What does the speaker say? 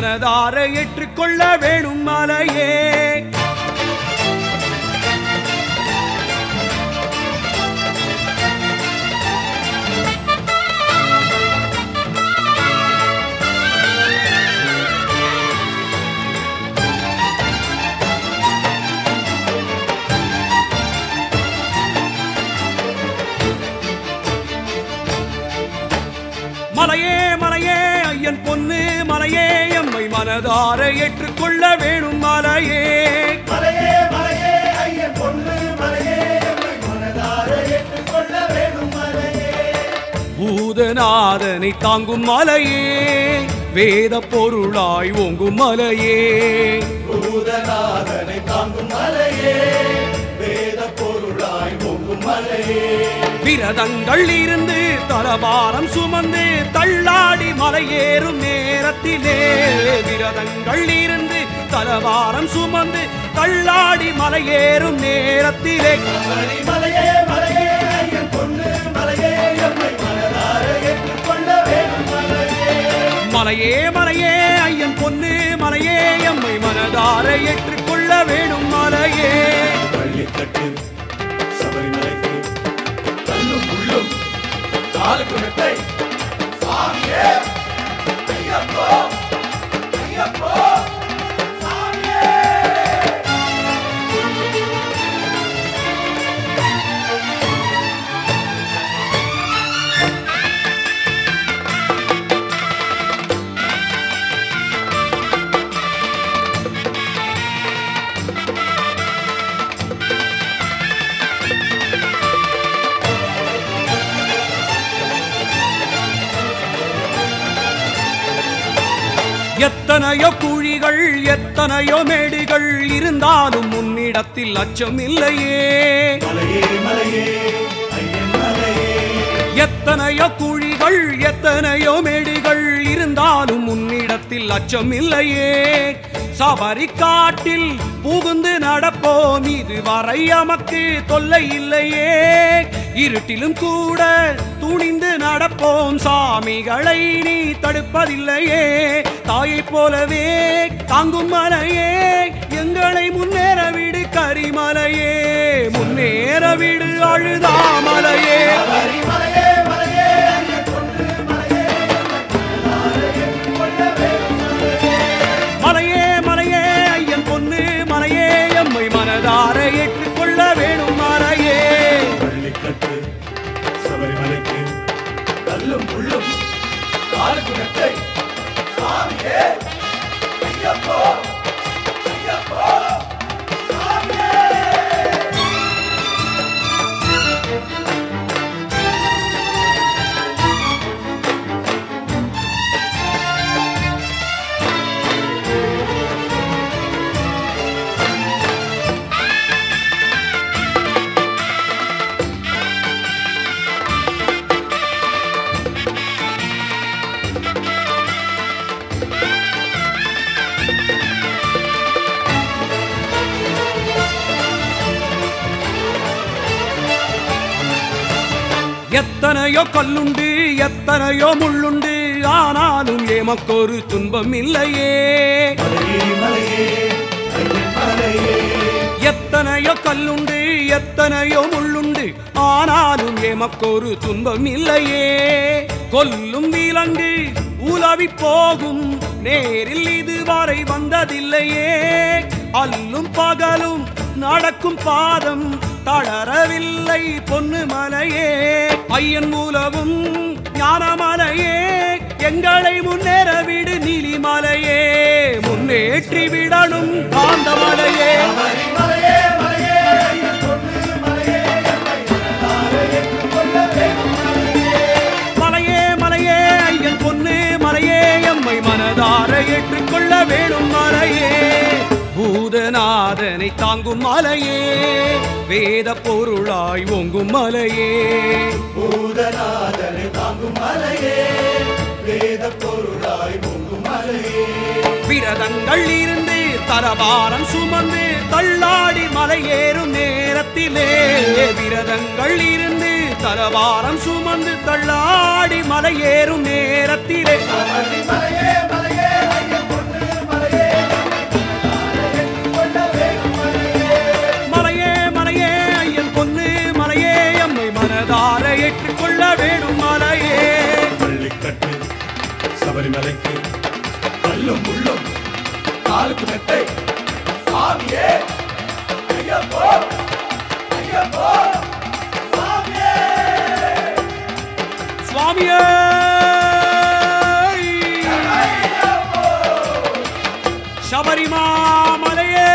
மனதார ஏற்றுக்கொள்ள வேணும் மலையே மலையே மலையே ஐயன் பொன்னு மலையே எம்மை மனதார ஏற்றுக்கொள்ள வேணும் மலையே மலையே மலையே ஐயன் பொண்ணு மலையே எம்மை மனதார ஏற்றுக்கொள்ள வேணும் மலையே பூதநாதனை தாங்கும் மலையே வேத பொருளாய் ஓங்கும் மலையே பூதநாதனை தாங்கும் மலையே வேத பொருளாய் பொங்கும் மலையே விரதங்கள் இருந்து தலபாரம் சுமந்து தள்ளாடி மலையேறும் நேரத்திலே விரதங்கள் இருந்து தலபாரம் சுமந்து தள்ளாடி மலையேறும் நேரத்திலே மலை மலையே மலையே ஐயன் பொண்ணு மலையே எம்மை மனதார ஏற்றுக்கொள்ள வேணும் மலையே மலையே மலையே ஐயன் பொன்னு மலையே எம்மை மனதார ஏற்றுக்கொள்ள வேணும் மலையே பள்ளிக்கட்டு சபரிமலைக்கு கல்லும் முள்ளும் காலுக்கு மெத்தை சாமியே ஐயப்போ ஐயப்போ சாமியே எத்தனையோ குழிகள் எத்தனையோ மேடுகள் இருந்தாலும் முன்னிடத்தில் அச்சம் இல்லையே மலையே மலையே ஐயன் மலையே எத்தனையோ குழிகள் எத்தனையோ மேடுகள் இருந்தாலும் முன்னிடத்தில் அச்சம் இல்லையே சபரி காட்டில் புகுந்து நடப்போம் இதுவரை நமக்கு தொல்லை இல்லையே இருட்டிலும் கூட துணிந்து நடப்போம் சாமிகளை நீ தடுப்பதில்லையே தாயைப் போலவே தாங்கும் மலையே எங்களை முன்னேற விடு கரிமலையே முன்னேற விடு அழுதாமலையே மலை மலையே மலையே ஐயன் பொண்ணு மலையே மனதார ஏற்றுக்கொள்ள வேணும் மலையே மலையே மலையே ஐயன் பொன்னு மலையே எம்மை மனதார ஏற்றுக்கொள்ள வேணும் மலையே பள்ளிக்கட்டு சபரிமலைக்கு கல்லும் முள்ளும் காலுக்கு மெத்தை சாமியே ஐயப்போ ஐயப்போ சாமியே எத்தனையோ கல்லுண்டு எத்தனையோ முள்ளுண்டு ஆனாலும் எமக்கொரு துன்பம் இல்லையே மலையே மலையே ஐயன் மலையே எத்தனையோ கல்லுண்டு எத்தனையோ முள்ளுண்டு ஆனாலும் எமக்கொரு துன்பம் இல்லையே கொல்லும் விலங்கு உலவி போகும் நேரில் இதுவரை வந்ததில்லையே அல்லும் பகலும் நடக்கும் பாதம் தளரவில்லை பொன்னு மலையே ஐயன் மூலவும் ஞானமலையே எங்களை முன்னேற விடு நீலிமலையே முன்னேற்றி விடணும் காந்தமலையே மலை மலையே மலையே ஐயன் பொண்ணு மலையே எம்மை மனதார ஏற்றுக்கொள்ள வேணும் மலையே மலையே மலையே ஐயன் பொன்னு மலையே எம்மை மனதார ஏற்றுக்கொள்ள வேணும் மலையே பூதநாதனை தாங்கும் மலையே வேத பொருளாய் ஓங்கும் மலையே பூதநாதனை தாங்கும் மலையே வேத பொருளாய் பொங்கும் மலையே விரதங்கள் இருந்து தரபாரம் சுமந்து தள்ளாடி மலையேறும் நேரத்திலே விரதங்கள் இருந்து தரபாரம் சுமந்து தள்ளாடி மலையேறும் நேரத்திலே மலை மலையே மலையே ஐயன் பொண்ணு வேணும் மலையே பள்ளிக்கட்டு சபரிமலைக்கு கல்லும் முள்ளும் காலுக்கு மெத்தை சாமியே ஐயப்போ ஐயப்போ சாமியே சுவாமியே சபரிமாமலையே